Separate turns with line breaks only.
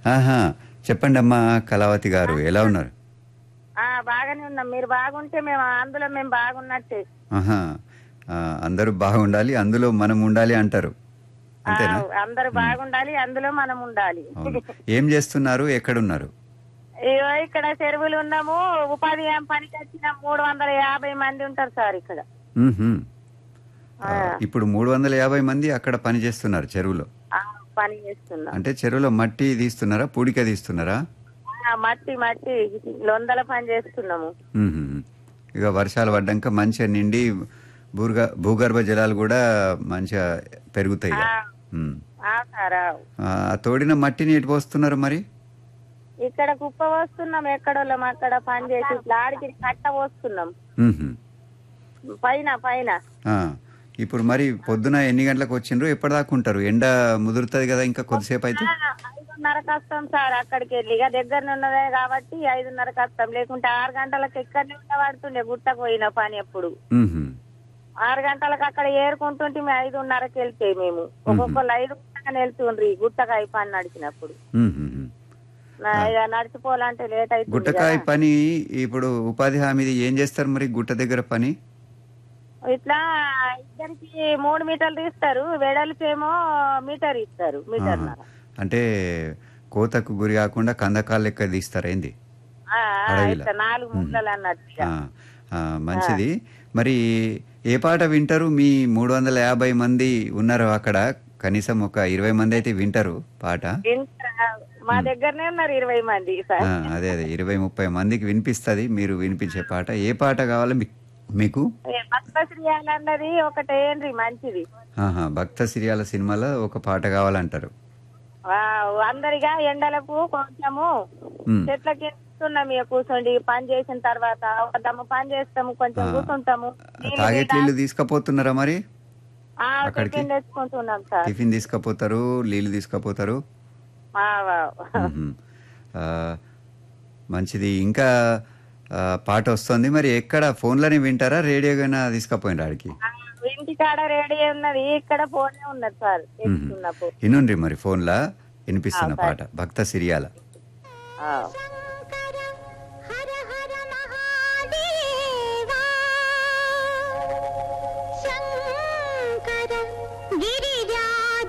ఆహా చెప్పండి అమ్మా కళావతి గారు ఎలా ఉన్నారు
ఆ బాగానే ఉన్నాం మీరు బాగుంటే మేము అందులో మేము బాగున్నట్టే
ఆహా ఆ, అందరూ బాగుండాలి అందులో మనం ఉండాలి అంటారు
ఆ,
అంతేనా
అందరూ బాగుండాలి అందులో మనం ఉండాలి
అవును ఏం చేస్తున్నారు ఎక్కడున్నారు
ఇగో ఇక్కడ చెరువులు ఉన్నాము ఉపాధి హామీ పనికి వచ్చిన మూడు వందల యాభై మంది ఉంటారు సార్ ఇక్కడ
మ్మ్హ్మ్. ఆ, ఇప్పుడు మూడు వందల యాభై మంది అక్కడ పని చేస్తున్నారు చెరువులో
ఆ, పని చేస్తున్నాం
అంటే చెరువులో మట్టి తీస్తున్నారా పూడిక తీస్తున్నారా
ఆ, మట్టి మట్టి లొందల పని చేస్తున్నాము
మ్మ్హ్మ్. ఇక వర్షాలు పడ్డాక మంచిగా నిండి భూగ భూగర్భ జలాలు కూడా మంచిగా పెరుగుతాయి ఇక.
ఆ,
మ్మ్.
ఆ సార్ ఆ.
ఆ ఆ తోడిన మట్టిని ఎటు పోస్తున్నారు మరి
ఇక్కడ కుప్ప పోస్తున్నాం ఎక్కడోళ్ళం అక్కడ పని చేసి ఇట్లా ఆడికి కట్ట పోస్తున్నాం
మ్మ్హ్మ్.
పైన పైన
ఆ, ఇప్పుడు మరి పొద్దున ఎన్ని గంటలకు వచ్చిండ్రు ఎప్పటిదాకా ఉంటారు ఎండ ముదురుతుంది కదా ఇంకా కొద్దిసేపు అయితే
ఆ, ఐదున్నరకు వస్తాం సార్ అక్కడికి వెళ్ళి ఇక దగ్గర ఉన్నదే కాబట్టి ఐదున్నరకు వస్తాం లేకుంటే ఆరు గంటలకు ఇక్కడనే ఉండబడుతుండే గుట్ట పోయిన పని ఎప్పుడు
మ్మ్హ్మ్.
ఆరు గంటలకు అక్కడ ఏరుకుంటుంటే మేము ఐదున్నరకు వెళ్తాయి మేము ఒక్కొక్కరు ఐదు గుట్టగా వెళ్తుండ్రి గుట్టకాయ పని నడిచినప్పుడు
మ్మ్హ్మ్.
నా- ఇక నడిచిపోవాలంటే లేట్ అవుతుంది
గుట్టకాయ పని ఇప్పుడు ఉపాధి హామీది ఏం చేస్తారు మరి గుట్ట దగ్గర పని
ఇట్లా ఇద్దరికి మూడు మీటర్లు తీస్తారు వెడల్పేమో మీటర్ ఇస్తారు మీటర్
ఆహా. అంటే కోతకు గురి కాకుండా కందకాల లెక్క తీస్తారా ఏంది అడవిలో.
ఇట్లా నాలుగు ముక్కలు అన్నట్టు ఇక.
ఆ, ఆ, మంచిది మరి ఏ పాట వింటారు మీ మూడు వందల యాభై మంది ఉన్నారు అక్కడ కనీసం ఒక ఇరవై మంది అయితే వింటారు పాట
ఇంకా మా దగ్గరనే ఉన్నారు ఇరవై మంది సార్
ఆ, అదే అదే ఇరవై ముప్పై మందికి వినిపిస్తుంది మీరు వినిపించే పాట ఏ పాట కావాలి మీ- మీకు
ఏ భక్త శ్రీయాలు అన్నది ఒకటేంద్రి మంచిది
ఆహా భక్త సిరియాల సినిమాలో ఒక పాట కావాలంటారు
వావ్, అందరిగా ఎండలకు కొంచెము
ఉమ్.
చెట్ల కింద ఇక కూర్చోండి పని చేసిన తర్వాత వద్దాము పని చేస్తాము కొంచెం
ఆ.
కూర్చుంటాము నీళ్ళు
తాగేట్ నీళ్ళు తీసుకపోతున్నారా మరి
ఆ,
అక్కడికి?
టిఫిన్ తెచ్చుకుంటున్నాం సార్
టిఫిన్ తీసుకపోతారు నీళ్ళు తీసుకపోతారు
ఆ, వావ్.
మ్మ్. ఆ, మంచిది ఇంకా ఆ, పాట వస్తుంది మరి ఎక్కడ ఫోన్లోనే వింటారా రేడియోగానే తీసుకపోయిన ఆడికి
ఆ, ఇంటికాడ రెడీ ఉన్నది ఇక్కడ ఫోనే ఉన్నది సార్ తెచ్చుకున్నప్పుడు
ఇనుండ్రి మరి ఫోన్లా వినిపిస్తున్న పాట భక్త సిరియాల
ఆ.